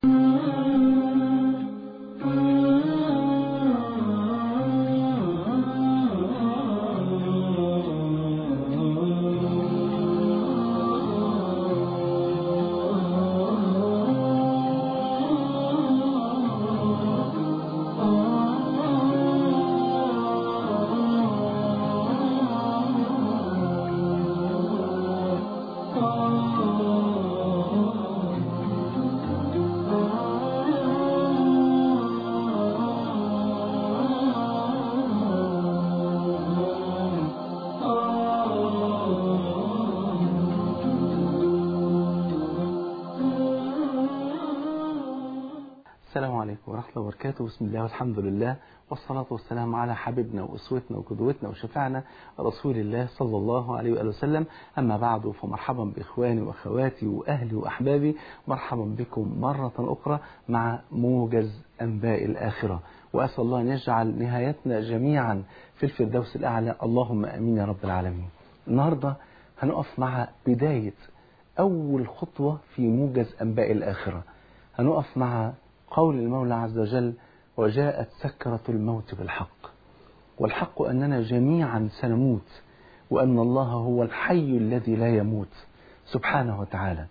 السلام عليكم ورحمة الله وبركاته بسم الله والحمد لله والصلاة والسلام على حبيبنا وأسوتنا وقدوتنا وشفعنا رسول الله صلى الله عليه وآله وسلم أما بعد فمرحبا بإخواني وأخواتي وأهلي وأحبابي مرحبا بكم مرة أخرى مع موجز أنباء الآخرة وأسأل الله أن يجعل نهايتنا جميعا في الفردوس الأعلى اللهم أمين يا رب العالمين النهاردة هنقف مع بداية أول خطوة في موجز أنباء الآخرة هنقف مع قول المولى عز وجل وجاءت سكرة الموت بالحق والحق أننا جميعا سنموت وأن الله هو الحي الذي لا يموت سبحانه وتعالى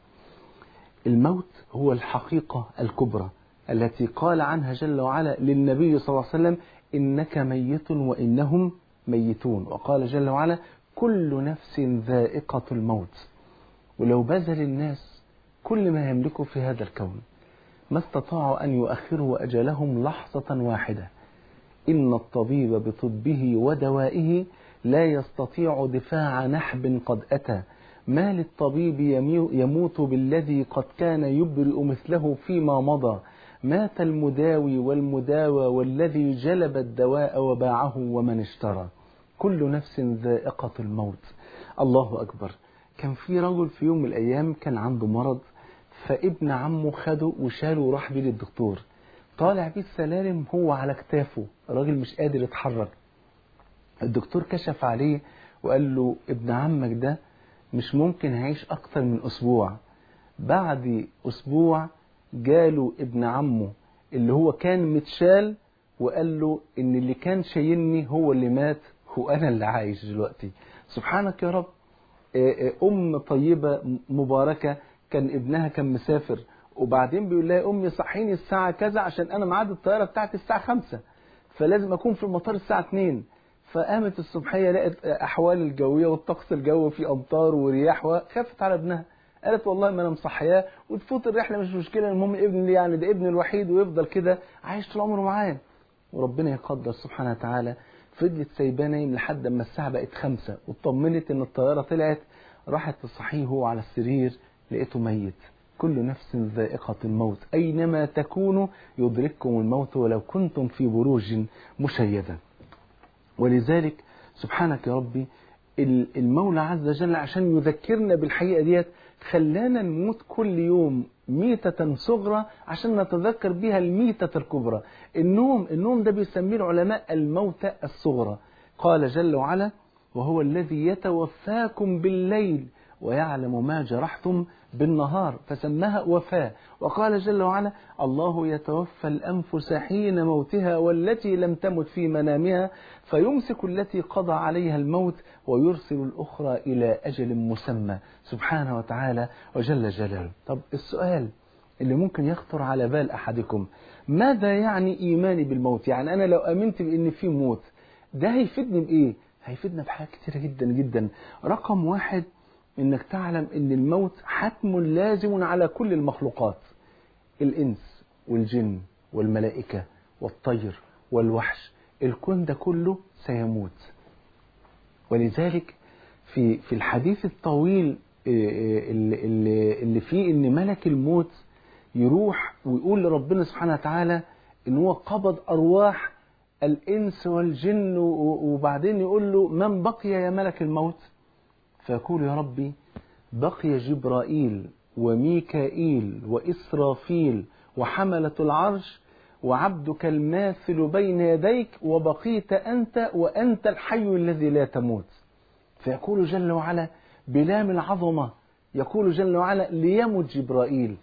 الموت هو الحقيقة الكبرى التي قال عنها جل وعلا للنبي صلى الله عليه وسلم إنك ميت وإنهم ميتون وقال جل وعلا كل نفس ذائقة الموت ولو بذل الناس كل ما يملكه في هذا الكون ما استطاعوا أن يؤخروا أجلهم لحظة واحدة إن الطبيب بطبه ودوائه لا يستطيع دفاع نحب قد أتى ما للطبيب يموت بالذي قد كان يبرئ مثله فيما مضى مات المداوي والمداوى والذي جلب الدواء وباعه ومن اشترى كل نفس ذائقة الموت الله أكبر كان في رجل في يوم من الأيام كان عنده مرض فابن عمه خده وشاله وراح بيه للدكتور طالع بيه السلالم هو على كتافه الراجل مش قادر يتحرك الدكتور كشف عليه وقال له ابن عمك ده مش ممكن هيعيش اكتر من اسبوع بعد اسبوع جاله ابن عمه اللي هو كان متشال وقال له ان اللي كان شايلني هو اللي مات وانا اللي عايش دلوقتي سبحانك يا رب ام طيبه مباركه كان ابنها كان مسافر وبعدين بيقول لها امي صحيني الساعه كذا عشان انا ميعاد الطياره بتاعتي الساعه 5 فلازم اكون في المطار الساعه 2 فقامت الصبحيه لقت احوال الجويه والطقس الجوي في امطار ورياح وخافت على ابنها قالت والله ما انا مصحياه وتفوت الرحله مش مشكله المهم ابني يعني ده ابني الوحيد ويفضل كده عايش طول عمره معاه وربنا يقدر سبحانه وتعالى فضلت سايباه نايم لحد اما الساعه بقت خمسة واطمنت ان الطياره طلعت راحت تصحيه هو على السرير لقيته ميت كل نفس ذائقة الموت أينما تكونوا يدرككم الموت ولو كنتم في بروج مشيدة ولذلك سبحانك يا ربي المولى عز وجل عشان يذكرنا بالحقيقة ديت خلانا نموت كل يوم ميتة صغرى عشان نتذكر بها الميتة الكبرى النوم النوم ده بيسميه العلماء الموتى الصغرى قال جل وعلا وهو الذي يتوفاكم بالليل ويعلم ما جرحتم بالنهار فسماها وفاة وقال جل وعلا الله يتوفى الأنفس حين موتها والتي لم تمت في منامها فيمسك التي قضى عليها الموت ويرسل الأخرى إلى أجل مسمى سبحانه وتعالى وجل جلاله طب السؤال اللي ممكن يخطر على بال أحدكم ماذا يعني إيماني بالموت يعني أنا لو أمنت بأن في موت ده هيفيدني بإيه هيفيدنا بحاجات كتيرة جدا جدا رقم واحد انك تعلم ان الموت حتم لازم على كل المخلوقات الانس والجن والملائكه والطير والوحش الكون ده كله سيموت ولذلك في في الحديث الطويل اللي, اللي, اللي فيه ان ملك الموت يروح ويقول لربنا سبحانه وتعالى ان هو قبض ارواح الانس والجن وبعدين يقول له من بقي يا ملك الموت فيقول يا ربي بقي جبرائيل وميكائيل وإسرافيل وحملة العرش وعبدك الماثل بين يديك وبقيت أنت وأنت الحي الذي لا تموت فيقول جل وعلا بلام العظمة يقول جل وعلا ليمت جبرائيل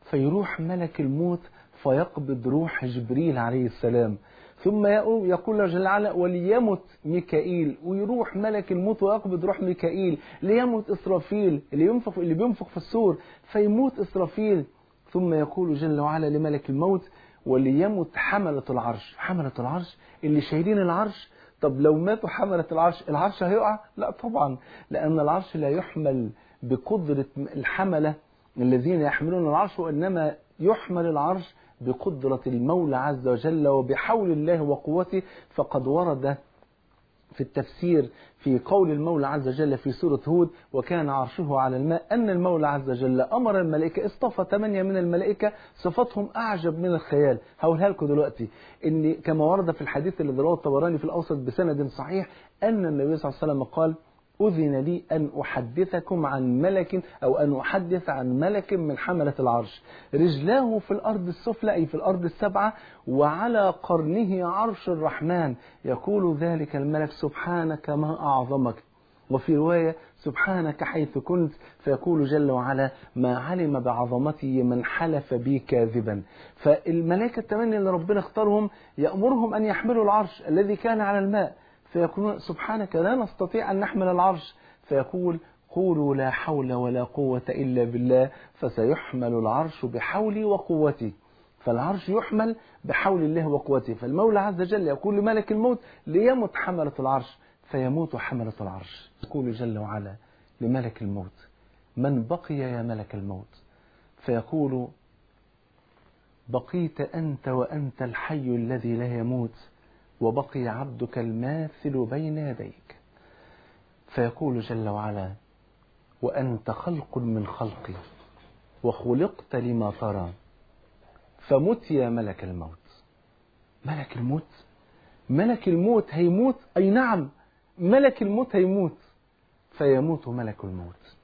فيروح ملك الموت فيقبض روح جبريل عليه السلام ثم يقول له جل وعلا وليمت ميكائيل ويروح ملك الموت ويقبض روح ميكائيل ليمت إسرافيل اللي ينفخ اللي بينفخ في السور فيموت إسرافيل ثم يقول جل وعلا لملك الموت وليمت حملة العرش حملة العرش اللي شايلين العرش طب لو ماتوا حملة العرش العرش هيقع لا طبعا لأن العرش لا يحمل بقدرة الحملة الذين يحملون العرش وإنما يحمل العرش بقدرة المولى عز وجل وبحول الله وقوته فقد ورد في التفسير في قول المولى عز وجل في سورة هود وكان عرشه على الماء أن المولى عز وجل أمر الملائكة اصطفى ثمانية من الملائكة صفاتهم أعجب من الخيال هقولها لكم دلوقتي إن كما ورد في الحديث الذي رواه الطبراني في الأوسط بسند صحيح أن النبي صلى الله عليه وسلم قال أذن لي أن أحدثكم عن ملك أو أن أحدث عن ملك من حملة العرش رجلاه في الأرض السفلى أي في الأرض السبعة وعلى قرنه عرش الرحمن يقول ذلك الملك سبحانك ما أعظمك وفي رواية سبحانك حيث كنت فيقول جل وعلا ما علم بعظمتي من حلف بي كاذبا فالملائكة الثمانية اللي ربنا اختارهم يأمرهم أن يحملوا العرش الذي كان على الماء فيقولون سبحانك لا نستطيع أن نحمل العرش فيقول قولوا لا حول ولا قوة إلا بالله فسيحمل العرش بحولي وقوتي فالعرش يحمل بحول الله وقوته فالمولى عز وجل يقول لملك الموت ليمت حملة العرش فيموت حملة العرش يقول جل وعلا لملك الموت من بقي يا ملك الموت فيقول بقيت أنت وأنت الحي الذي لا يموت وبقي عبدك الماثل بين يديك فيقول جل وعلا وأنت خلق من خلقي وخلقت لما ترى فمت يا ملك الموت ملك الموت ملك الموت هيموت أي نعم ملك الموت هيموت فيموت ملك الموت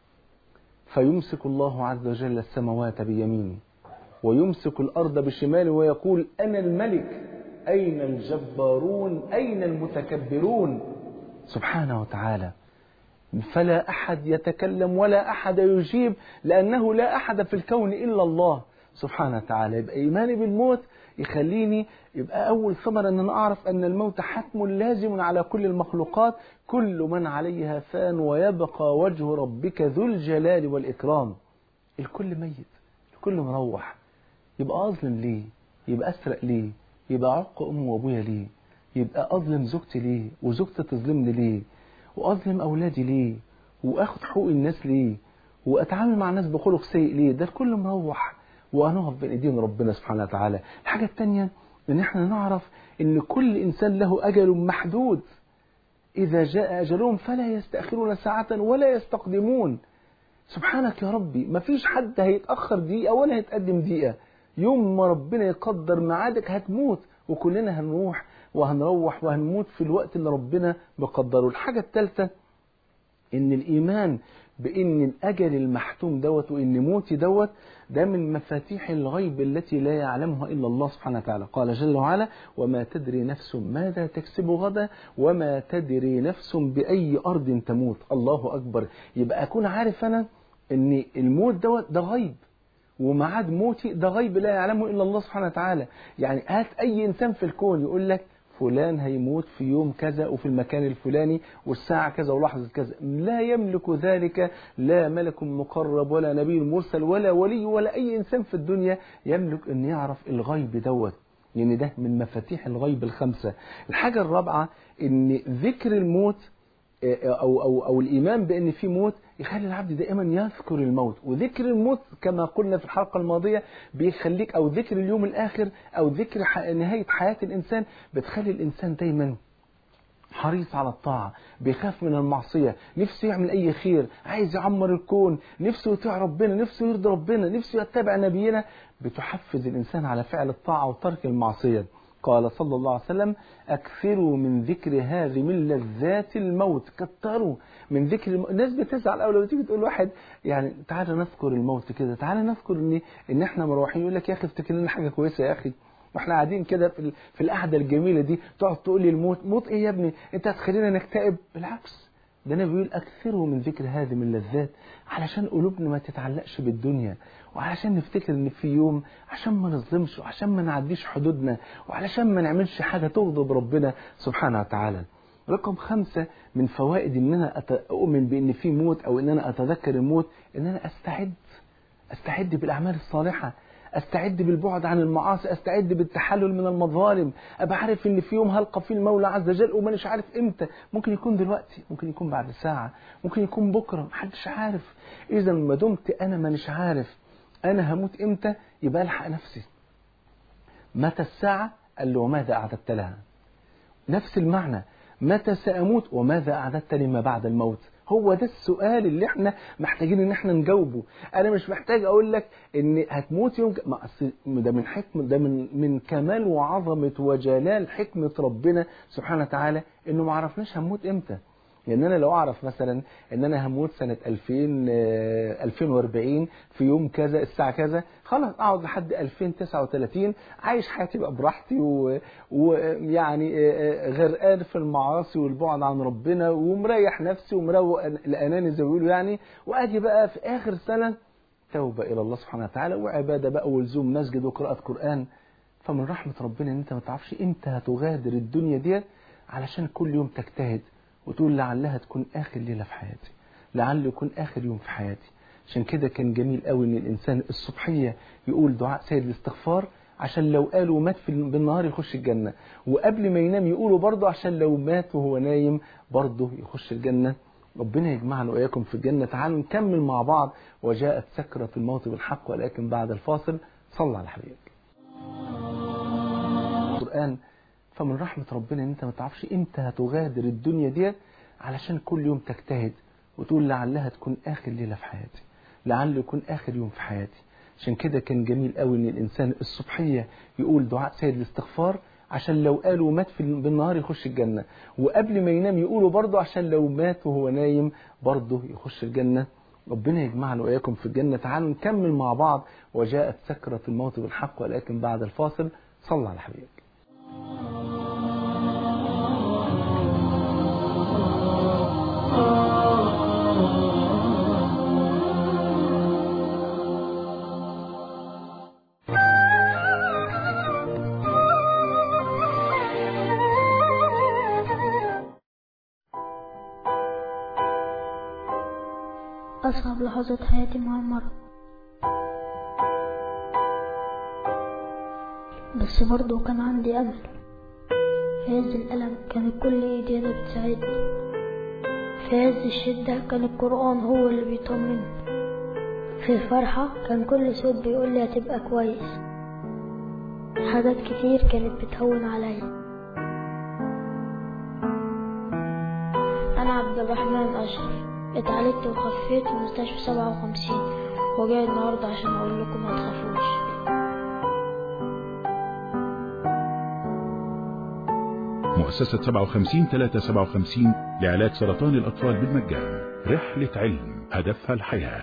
فيمسك الله عز وجل السماوات بيمينه ويمسك الأرض بشماله ويقول أنا الملك أين الجبارون أين المتكبرون سبحانه وتعالى فلا أحد يتكلم ولا أحد يجيب لأنه لا أحد في الكون إلا الله سبحانه وتعالى يبقى إيماني بالموت يخليني يبقى أول ثمرة أن أنا أعرف أن الموت حتم لازم على كل المخلوقات كل من عليها فان ويبقى وجه ربك ذو الجلال والإكرام الكل ميت الكل مروح يبقى أظلم ليه يبقى أسرق ليه يبقى عق أمي وأبويا ليه يبقى أظلم زوجتي ليه وزوجتي تظلمني ليه وأظلم أولادي ليه وأخد حقوق الناس ليه وأتعامل مع الناس بخلق سيء ليه ده الكل مروح وهنقف بين ايدين ربنا سبحانه وتعالى الحاجة الثانية ان احنا نعرف ان كل انسان له اجل محدود اذا جاء اجلهم فلا يستأخرون ساعة ولا يستقدمون سبحانك يا ربي ما فيش حد هيتأخر دقيقة ولا هيتقدم دقيقة يوم ما ربنا يقدر ميعادك هتموت وكلنا هنروح وهنروح وهنموت في الوقت اللي ربنا بقدره الحاجة الثالثة ان الايمان بان الاجل المحتوم دوت وان موتي دوت ده من مفاتيح الغيب التي لا يعلمها الا الله سبحانه وتعالى قال جل وعلا وما تدري نفس ماذا تكسب غدا وما تدري نفس باي ارض تموت الله اكبر يبقى اكون عارف انا ان الموت دوت ده غيب وميعاد موتي ده غيب لا يعلمه الا الله سبحانه وتعالى يعني هات اي انسان في الكون يقول لك فلان هيموت في يوم كذا وفي المكان الفلاني والساعة كذا ولحظة كذا لا يملك ذلك لا ملك مقرب ولا نبي مرسل ولا ولي ولا أي إنسان في الدنيا يملك أن يعرف الغيب دوت يعني ده من مفاتيح الغيب الخمسة الحاجة الرابعة أن ذكر الموت أو, أو, أو الإيمان بأن في موت يخلي العبد دائما يذكر الموت وذكر الموت كما قلنا في الحلقة الماضية بيخليك أو ذكر اليوم الآخر أو ذكر نهاية حياة الإنسان بتخلي الإنسان دايما حريص على الطاعة بيخاف من المعصية نفسه يعمل أي خير عايز يعمر الكون نفسه يطيع ربنا نفسه يرضي ربنا نفسه يتبع نبينا بتحفز الإنسان على فعل الطاعة وترك المعصية قال صلى الله عليه وسلم أكثروا من ذكر هذه من لذات الموت كتروا من ذكر الموت الناس بتزعل أول لما تيجي تقول واحد يعني تعالى نذكر الموت كده تعالى نذكر إن إن إحنا مروحين يقول لك يا أخي افتكر لنا حاجة كويسة يا أخي واحنا قاعدين كده في في القعده الجميله دي تقعد تقول لي الموت موت ايه يا ابني انت هتخلينا نكتئب بالعكس ده النبي بيقول اكثروا من ذكر هذه من اللذات علشان قلوبنا ما تتعلقش بالدنيا وعلشان نفتكر ان في يوم عشان ما نظلمش وعشان ما نعديش حدودنا وعلشان ما نعملش حاجة تغضب ربنا سبحانه وتعالى رقم خمسة من فوائد ان انا اؤمن بان في موت او ان انا اتذكر الموت ان انا استعد استعد بالاعمال الصالحة استعد بالبعد عن المعاصي استعد بالتحلل من المظالم ابقى عارف ان في يوم هلقى فيه المولى عز وجل ومانيش عارف امتى ممكن يكون دلوقتي ممكن يكون بعد ساعة ممكن يكون بكرة محدش عارف اذا ما دمت انا مانيش عارف انا هموت امتى يبقى الحق نفسي متى الساعة قال له وماذا اعددت لها نفس المعنى متى سأموت وماذا أعددت لما بعد الموت هو ده السؤال اللي احنا محتاجين ان احنا نجاوبه انا مش محتاج اقول لك ان هتموت يوم ك... ما أصل ده من حكمه ده من من كمال وعظمه وجلال حكمه ربنا سبحانه وتعالى انه ما عرفناش هنموت امتى يعني انا لو اعرف مثلا ان انا هموت سنه 2000 آه، 2040 في يوم كذا الساعه كذا خلاص اقعد لحد 2039 عايش حياتي بقى براحتي و- ويعني آه، آه، غرقان في المعاصي والبعد عن ربنا ومريح نفسي ومروق الاناني زي ما بيقولوا يعني واجي بقى في اخر سنه توبه الى الله سبحانه وتعالى وعباده بقى ولزوم مسجد وقراءه قران فمن رحمه ربنا ان انت ما تعرفش امتى هتغادر الدنيا ديت علشان كل يوم تجتهد وتقول لعلها تكون آخر ليلة في حياتي لعله يكون آخر يوم في حياتي عشان كده كان جميل قوي ان الانسان الصبحيه يقول دعاء سيد الاستغفار عشان لو قال ومات في بالنهار يخش الجنه وقبل ما ينام يقوله برضه عشان لو مات وهو نايم برضه يخش الجنه ربنا يجمعنا واياكم في الجنه تعالوا نكمل مع بعض وجاءت سكره الموت بالحق ولكن بعد الفاصل صلى على حبيبك القران فمن رحمة ربنا ان انت ما تعرفش امتى هتغادر الدنيا ديت علشان كل يوم تجتهد وتقول لعلها تكون اخر ليلة في حياتي لعله يكون اخر يوم في حياتي عشان كده كان جميل قوي ان الانسان الصبحية يقول دعاء سيد الاستغفار عشان لو قال ومات في بالنهار يخش الجنة وقبل ما ينام يقوله برضه عشان لو مات وهو نايم برضه يخش الجنة ربنا يجمعنا واياكم في الجنة تعالوا نكمل مع بعض وجاءت سكرة الموت بالحق ولكن بعد الفاصل صلى على حبيبك أصعب لحظات حياتي مع المرض بس برضه كان عندي أمل في عز الألم كانت كل إيدينا بتساعدني في عز الشدة كان القرآن هو اللي بيطمني في الفرحة كان كل صوت بيقول لي هتبقى كويس حاجات كتير كانت بتهون عليا أنا عبد الرحمن أشرف اتعالجت وخفيت في مستشفى سبعة وخمسين وجاي النهاردة عشان أقول لكم ما تخافوش مؤسسة 57 357 لعلاج سرطان الأطفال بالمجان رحلة علم هدفها الحياة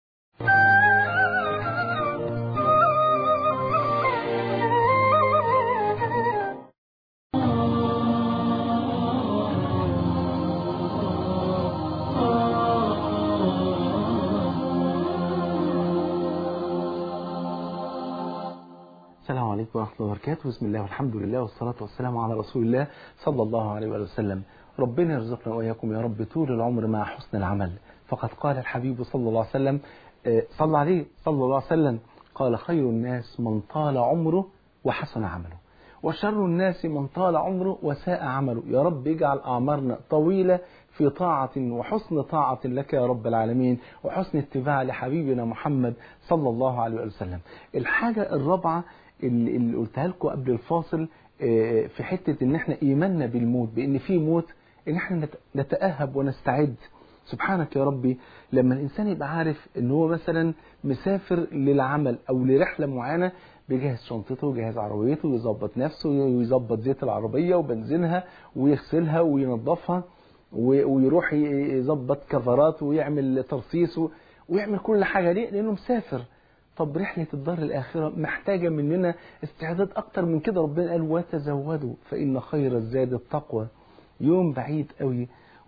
السلام عليكم ورحمة الله وبركاته بسم الله والحمد لله والصلاة والسلام على رسول الله صلى الله عليه وآله وسلم ربنا يرزقنا وإياكم يا رب طول العمر مع حسن العمل فقد قال الحبيب صلى الله عليه وسلم آه، صلى عليه صلى الله عليه وسلم قال خير الناس من طال عمره وحسن عمله وشر الناس من طال عمره وساء عمله يا رب اجعل أعمارنا طويلة في طاعة وحسن طاعة لك يا رب العالمين وحسن اتباع لحبيبنا محمد صلى الله عليه وسلم الحاجة الرابعة اللي اللي قلتها لكم قبل الفاصل آه، في حتة ان احنا ايماننا بالموت بان في موت ان احنا نت- نتأهب ونستعد سبحانك يا ربي لما الانسان يبقى عارف ان هو مثلا مسافر للعمل او لرحله معينه بيجهز شنطته ويجهز عربيته ويظبط نفسه ويظبط زيت العربيه وبنزينها ويغسلها وينظفها و- ويروح ي- يظبط كفرات ويعمل ترصيص و- ويعمل كل حاجه ليه؟ لانه مسافر طب رحلة الدار الآخرة محتاجة مننا استعداد أكتر من كده ربنا قال وتزودوا فإن خير الزاد التقوى يوم بعيد قوي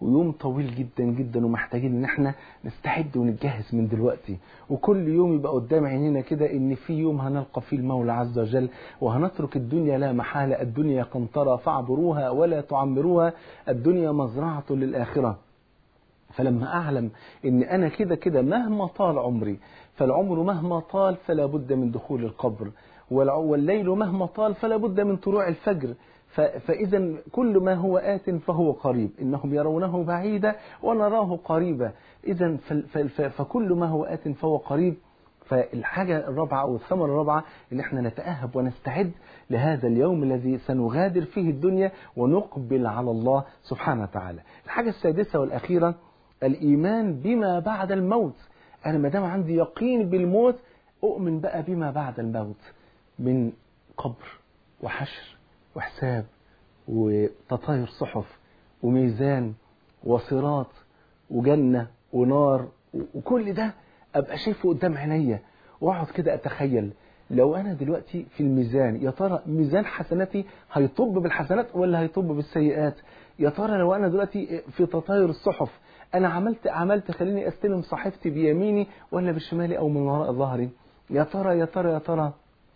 ويوم طويل جدا جدا ومحتاجين ان احنا نستعد ونتجهز من دلوقتي وكل يوم يبقى قدام عينينا كده ان في يوم هنلقى فيه المولى عز وجل وهنترك الدنيا لا محالة الدنيا قنطرة فاعبروها ولا تعمروها الدنيا مزرعة للآخرة فلما أعلم إن أنا كده كده مهما طال عمري فالعمر مهما طال فلا بد من دخول القبر والليل مهما طال فلا بد من طلوع الفجر فإذا كل ما هو آت فهو قريب إنهم يرونه بعيدا ونراه قريبا إذا فكل ما هو آت فهو قريب فالحاجة الرابعة أو الثمرة الرابعة إن احنا نتأهب ونستعد لهذا اليوم الذي سنغادر فيه الدنيا ونقبل على الله سبحانه وتعالى الحاجة السادسة والأخيرة الإيمان بما بعد الموت أنا ما دام عندي يقين بالموت أؤمن بقى بما بعد الموت من قبر وحشر وحساب وتطاير صحف وميزان وصراط وجنة ونار وكل ده أبقى شايفه قدام عينيا وأقعد كده أتخيل لو أنا دلوقتي في الميزان يا ترى ميزان حسناتي هيطب بالحسنات ولا هيطب بالسيئات يا ترى لو أنا دلوقتي في تطاير الصحف أنا عملت عملت خليني أستلم صحيفتي بيميني ولا بشمالي أو من وراء ظهري يا ترى يا ترى يا ترى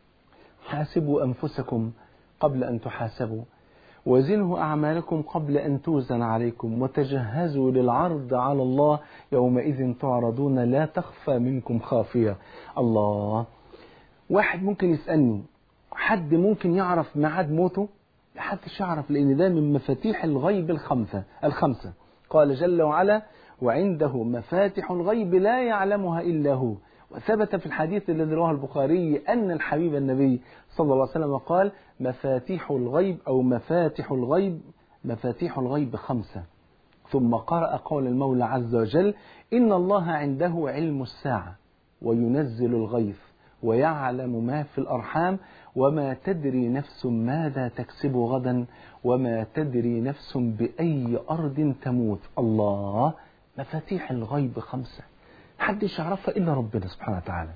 حاسبوا أنفسكم قبل أن تحاسبوا وزنوا أعمالكم قبل أن توزن عليكم وتجهزوا للعرض على الله يومئذ تعرضون لا تخفى منكم خافية الله واحد ممكن يسألني حد ممكن يعرف ميعاد موته محدش يعرف لأن ده من مفاتيح الغيب الخمسة الخمسة قال جل وعلا وعنده مفاتح الغيب لا يعلمها إلا هو وثبت في الحديث الذي رواه البخاري أن الحبيب النبي صلى الله عليه وسلم قال مفاتيح الغيب أو مفاتح الغيب مفاتيح الغيب خمسة ثم قرأ قول المولى عز وجل إن الله عنده علم الساعة وينزل الغيث ويعلم ما في الأرحام وما تدري نفس ماذا تكسب غدا وما تدري نفس بأي أرض تموت الله مفاتيح الغيب خمسة محدش يعرفها إلا ربنا سبحانه وتعالى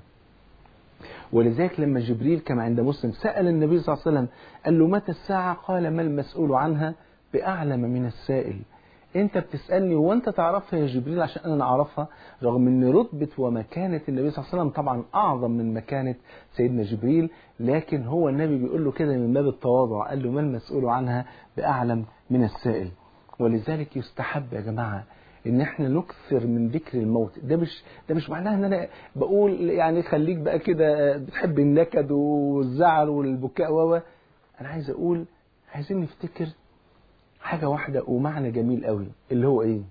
ولذلك لما جبريل كما عند مسلم سأل النبي صلى الله عليه وسلم قال له متى الساعة قال ما المسؤول عنها بأعلم من السائل انت بتسألني وانت تعرفها يا جبريل عشان انا اعرفها رغم ان رتبة ومكانة النبي صلى الله عليه وسلم طبعا اعظم من مكانة سيدنا جبريل لكن هو النبي بيقول له كده من باب التواضع قال له ما المسؤول عنها بأعلم من السائل ولذلك يستحب يا جماعة ان احنا نكثر من ذكر الموت ده مش ده مش معناه ان انا بقول يعني خليك بقى كده بتحب النكد والزعل والبكاء و انا عايز اقول عايزين نفتكر حاجة واحدة ومعنى جميل قوي اللي هو ايه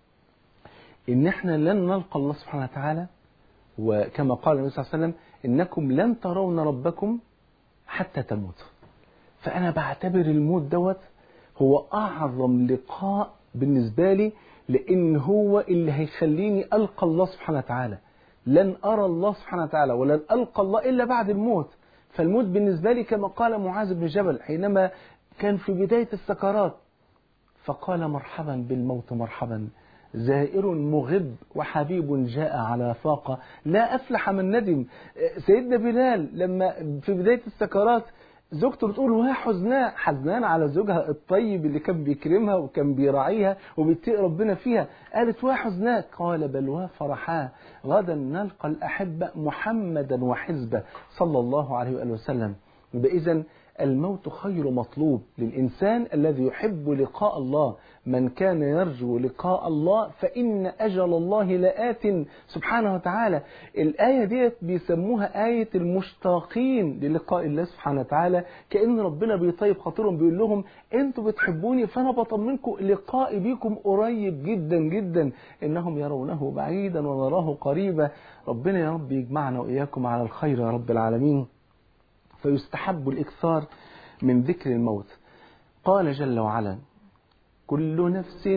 ان احنا لن نلقى الله سبحانه وتعالى وكما قال النبي صلى الله عليه وسلم انكم لن ترون ربكم حتى تموتوا فانا بعتبر الموت دوت هو اعظم لقاء بالنسبة لي لان هو اللي هيخليني القى الله سبحانه وتعالى لن ارى الله سبحانه وتعالى ولن القى الله الا بعد الموت فالموت بالنسبة لي كما قال معاذ بن جبل حينما كان في بداية السكرات فقال مرحبا بالموت مرحبا زائر مغب وحبيب جاء على فاقة لا أفلح من ندم سيدنا بلال لما في بداية السكرات زوجته بتقول وها حزناء حزنان على زوجها الطيب اللي كان بيكرمها وكان بيراعيها وبيتقي ربنا فيها قالت وها حزناء قال بل وها فرحاء غدا نلقى الأحبة محمدا وحزبه صلى الله عليه وآله وسلم إذا الموت خير مطلوب للإنسان الذي يحب لقاء الله من كان يرجو لقاء الله فإن أجل الله لآت سبحانه وتعالى الآية ديت بيسموها آية المشتاقين للقاء الله سبحانه وتعالى كأن ربنا بيطيب خاطرهم بيقول لهم أنتوا بتحبوني فأنا بطمنكم لقائي بيكم قريب جدا جدا إنهم يرونه بعيدا ونراه قريبا ربنا يا رب يجمعنا وإياكم على الخير يا رب العالمين فيستحب الإكثار من ذكر الموت قال جل وعلا كل نفس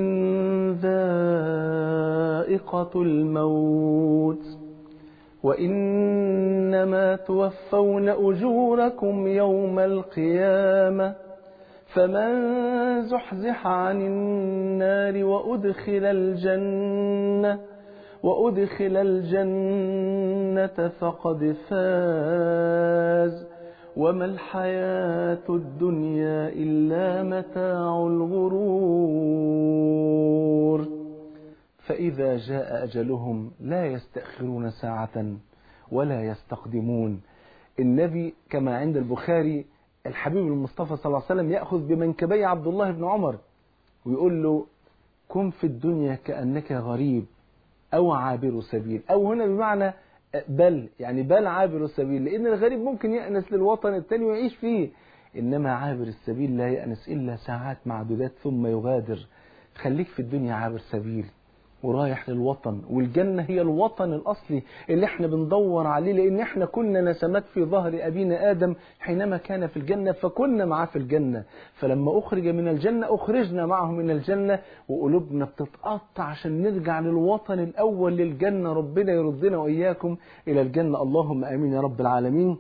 ذائقة الموت وإنما توفون أجوركم يوم القيامة فمن زحزح عن النار وأدخل الجنة وأدخل الجنة فقد فاز وما الحياة الدنيا إلا متاع الغرور فإذا جاء أجلهم لا يستأخرون ساعة ولا يستقدمون النبي كما عند البخاري الحبيب المصطفى صلى الله عليه وسلم يأخذ بمنكبي عبد الله بن عمر ويقول له كن في الدنيا كأنك غريب أو عابر سبيل أو هنا بمعنى بل يعني بل عابر السبيل لأن الغريب ممكن يأنس للوطن الثاني ويعيش فيه إنما عابر السبيل لا يأنس إلا ساعات معدودات ثم يغادر خليك في الدنيا عابر سبيل ورايح للوطن والجنة هي الوطن الأصلي اللي احنا بندور عليه لأن احنا كنا نسمات في ظهر أبينا آدم حينما كان في الجنة فكنا معاه في الجنة فلما أخرج من الجنة أخرجنا معه من الجنة وقلوبنا بتتقطع عشان نرجع للوطن الأول للجنة ربنا يردنا وإياكم إلى الجنة اللهم آمين يا رب العالمين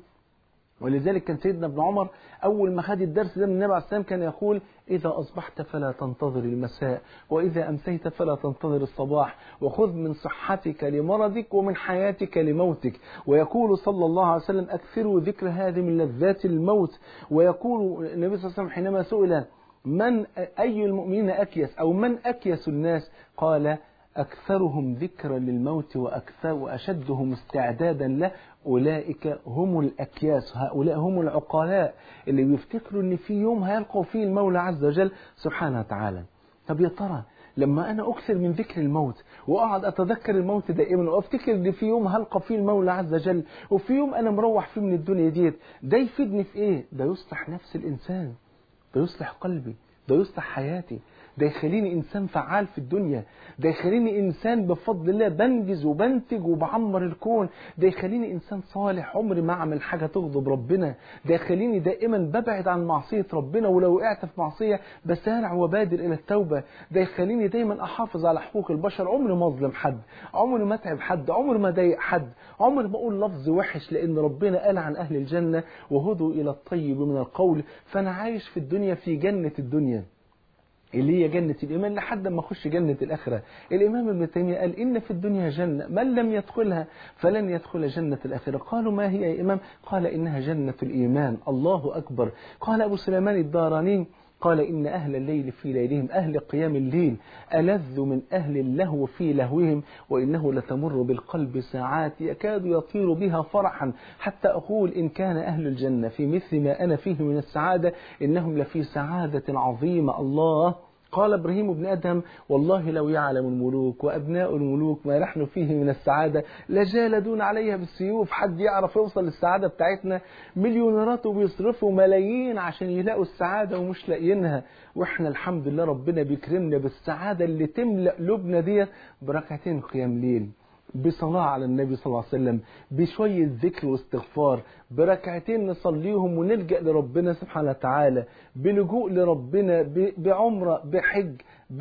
ولذلك كان سيدنا ابن عمر أول ما خد الدرس ده من النبي عليه السلام كان يقول إذا أصبحت فلا تنتظر المساء وإذا أمسيت فلا تنتظر الصباح وخذ من صحتك لمرضك ومن حياتك لموتك ويقول صلى الله عليه وسلم أكثروا ذكر هذه من لذات الموت ويقول النبي صلى الله عليه وسلم حينما سئل من أي المؤمنين أكيس أو من أكيس الناس قال أكثرهم ذكرا للموت وأكثر وأشدهم استعدادا له أولئك هم الأكياس هؤلاء هم العقلاء اللي بيفتكروا أن في يوم هيلقوا فيه المولى عز وجل سبحانه وتعالى طب يا ترى لما أنا أكثر من ذكر الموت وأقعد أتذكر الموت دائما وأفتكر أن في يوم هلقى فيه المولى عز وجل وفي يوم أنا مروح فيه من الدنيا ديت ده يفيدني في إيه؟ ده يصلح نفس الإنسان ده يصلح قلبي ده يصلح حياتي ده يخليني إنسان فعال في الدنيا ده يخليني إنسان بفضل الله بنجز وبنتج وبعمر الكون ده يخليني إنسان صالح عمري ما أعمل حاجة تغضب ربنا ده يخليني دائما ببعد عن معصية ربنا ولو وقعت في معصية بسارع وبادر إلى التوبة ده يخليني دايما أحافظ على حقوق البشر عمري ما أظلم حد عمري ما أتعب حد عمري ما أضايق حد عمري ما أقول لفظ وحش لأن ربنا قال عن أهل الجنة وهدوا إلى الطيب من القول فأنا عايش في الدنيا في جنة الدنيا اللي هي جنة الإيمان لحد ما أخش جنة الآخرة الإمام ابن تيمية قال إن في الدنيا جنة من لم يدخلها فلن يدخل جنة الآخرة قالوا ما هي يا إمام قال إنها جنة الإيمان الله أكبر قال أبو سليمان الداراني قال إن أهل الليل في ليلهم أهل قيام الليل ألذ من أهل اللهو في لهوهم وإنه لتمر بالقلب ساعات يكاد يطير بها فرحا حتى أقول إن كان أهل الجنة في مثل ما أنا فيه من السعادة إنهم لفي سعادة عظيمة الله قال ابراهيم بن ادم والله لو يعلم الملوك وابناء الملوك ما نحن فيه من السعاده لجالدون عليها بالسيوف حد يعرف يوصل للسعاده بتاعتنا مليونيرات وبيصرفوا ملايين عشان يلاقوا السعاده ومش لاقيينها واحنا الحمد لله ربنا بيكرمنا بالسعاده اللي تملا قلوبنا ديت بركعتين قيام ليل بصلاة على النبي صلى الله عليه وسلم بشوية ذكر واستغفار بركعتين نصليهم ونلجأ لربنا سبحانه وتعالى بلجوء لربنا بعمرة بحج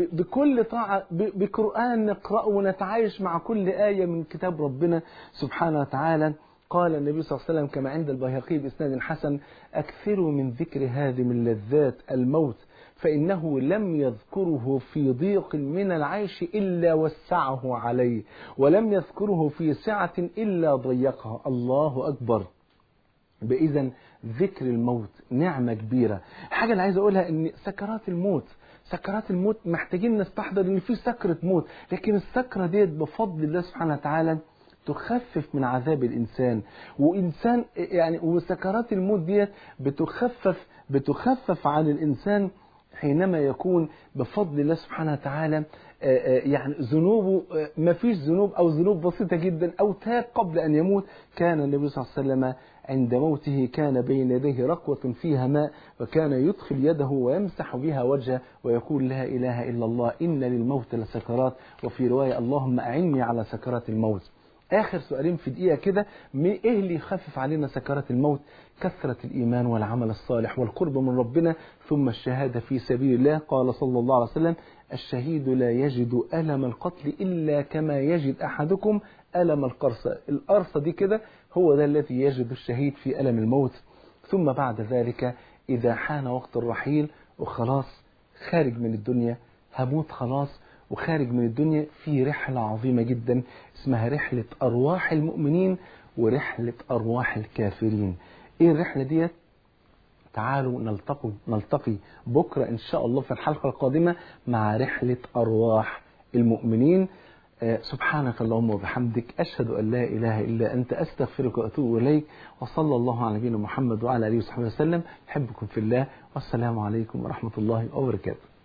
بكل طاعة بقرآن نقرأه ونتعايش مع كل آية من كتاب ربنا سبحانه وتعالى قال النبي صلى الله عليه وسلم كما عند البيهقي بإسناد حسن أكثروا من ذكر هذه من لذات الموت فإنه لم يذكره في ضيق من العيش إلا وسعه عليه ولم يذكره في سعة إلا ضيقها الله أكبر بإذن ذكر الموت نعمة كبيرة الحاجة اللي عايز أقولها أن سكرات الموت سكرات الموت محتاجين نستحضر ان في سكرة موت لكن السكرة ديت بفضل الله سبحانه وتعالى تخفف من عذاب الإنسان وإنسان يعني وسكرات الموت ديت بتخفف بتخفف عن الإنسان حينما يكون بفضل الله سبحانه وتعالى يعني ذنوبه ما فيش ذنوب أو ذنوب بسيطة جدا أو تاب قبل أن يموت كان النبي صلى الله عليه وسلم عند موته كان بين يديه رقوة فيها ماء وكان يدخل يده ويمسح بها وجهه ويقول لا إله إلا الله إن للموت لسكرات وفي رواية اللهم أعني على سكرات الموت آخر سؤالين في دقيقة كده إيه اللي يخفف علينا سكرات الموت كثرة الإيمان والعمل الصالح والقرب من ربنا ثم الشهادة في سبيل الله قال صلى الله عليه وسلم الشهيد لا يجد ألم القتل إلا كما يجد أحدكم ألم القرصة القرصة دي كده هو ده الذي يجد الشهيد في ألم الموت ثم بعد ذلك إذا حان وقت الرحيل وخلاص خارج من الدنيا هموت خلاص وخارج من الدنيا في رحلة عظيمة جدا اسمها رحلة أرواح المؤمنين ورحلة أرواح الكافرين إيه الرحلة ديت تعالوا نلتقي نلتقي بكرة إن شاء الله في الحلقة القادمة مع رحلة أرواح المؤمنين آه، سبحانك اللهم وبحمدك أشهد أن لا إله إلا أنت أستغفرك وأتوب إليك وصلى الله على نبينا محمد وعلى آله وصحبه وسلم أحبكم في الله والسلام عليكم ورحمة الله وبركاته